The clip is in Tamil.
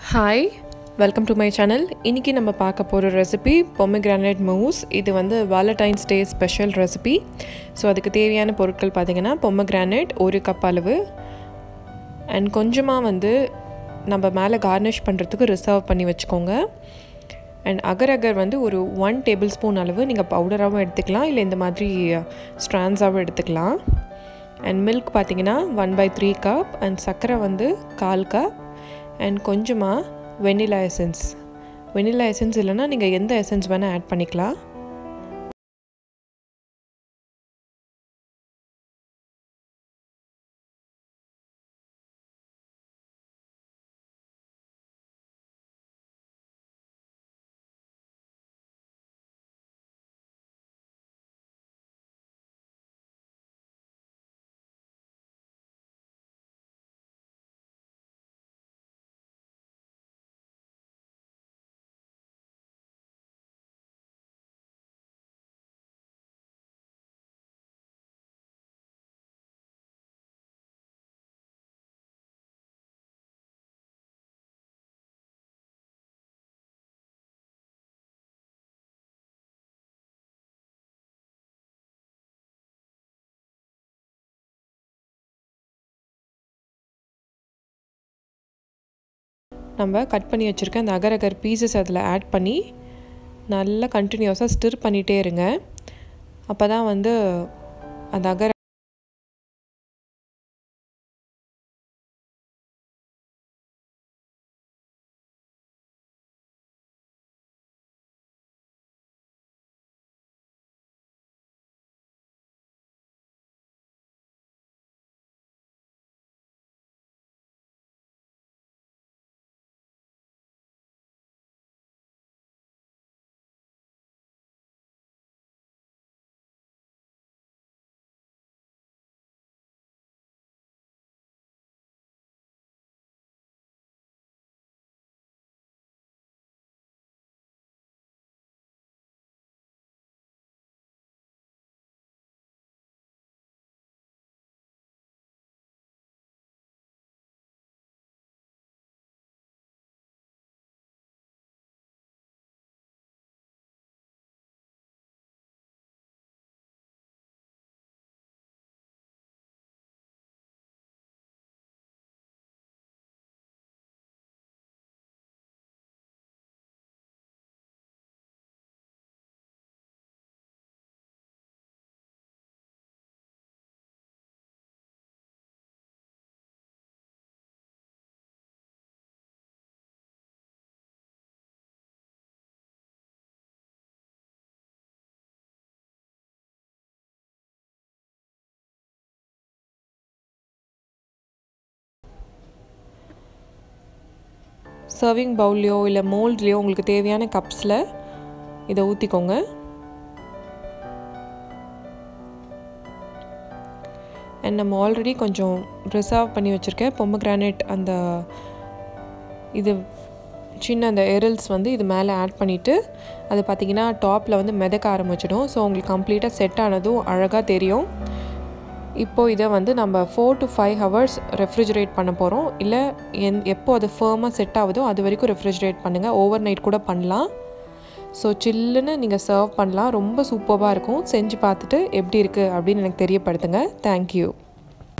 hi welcome to my channel இன்றைக்கி நம்ம பார்க்க போகிற ரெசிபி பொமிக்ரானேட் மூஸ் இது வந்து Valentine's day special recipe so அதுக்கு தேவையான பொருட்கள் பார்த்திங்கன்னா பொமக்ரானேட் ஒரு கப் அளவு அண்ட் கொஞ்சமாக வந்து நம்ம மேலே கார்னிஷ் பண்ணுறதுக்கு ரிசர்வ் பண்ணி வச்சுக்கோங்க அண்ட் அகர் அகர் வந்து ஒரு ஒன் டேபிள் ஸ்பூன் அளவு நீங்கள் பவுடராகவும் எடுத்துக்கலாம் இல்லை இந்த மாதிரி ஸ்ட்ராண்ட்ஸாகவும் எடுத்துக்கலாம் அண்ட் மில்க் பார்த்தீங்கன்னா one by three cup and சர்க்கரை வந்து கால் கப் அண்ட் கொஞ்சமாக வெனிலா எசன்ஸ் வெனிலா எசன்ஸ் இல்லைன்னா நீங்கள் எந்த எசன்ஸ் வேணால் ஆட் பண்ணிக்கலாம் நம்ம கட் பண்ணி வச்சுருக்க அந்த அகர் அகர் பீசஸ் அதில் ஆட் பண்ணி நல்லா கண்டினியூஸாக ஸ்டிர் பண்ணிகிட்டே இருங்க அப்போ தான் வந்து அந்த அகர் சர்விங் பவுல்லையோ இல்லை மோல்ட்லேயோ உங்களுக்கு தேவையான கப்ஸில் இதை ஊற்றிக்கோங்க அண்ட் நம்ம ஆல்ரெடி கொஞ்சம் ரிசர்வ் பண்ணி வச்சுருக்கேன் பொம்மக்ரானேட் அந்த இது சின்ன அந்த எரல்ஸ் வந்து இது மேலே ஆட் பண்ணிவிட்டு அது பார்த்திங்கன்னா டாப்பில் வந்து மிதக்க ஆரம்பிச்சிடும் ஸோ உங்களுக்கு கம்ப்ளீட்டாக செட் ஆனதும் அழகாக தெரியும் இப்போது இதை வந்து நம்ம four to five hours refrigerate பண்ண போகிறோம் இல்லை என் எப்போ அது ஃபேமாக செட் ஆகுதோ அது வரைக்கும் ரெஃப்ரிஜரேட் பண்ணுங்கள் ஓவர் நைட் கூட பண்ணலாம் ஸோ சில்லுன்னு நீங்கள் சர்வ் பண்ணலாம் ரொம்ப சூப்பராக இருக்கும் செஞ்சு பார்த்துட்டு எப்படி இருக்குது அப்படின்னு எனக்கு தெரியப்படுத்துங்க தேங்க்யூ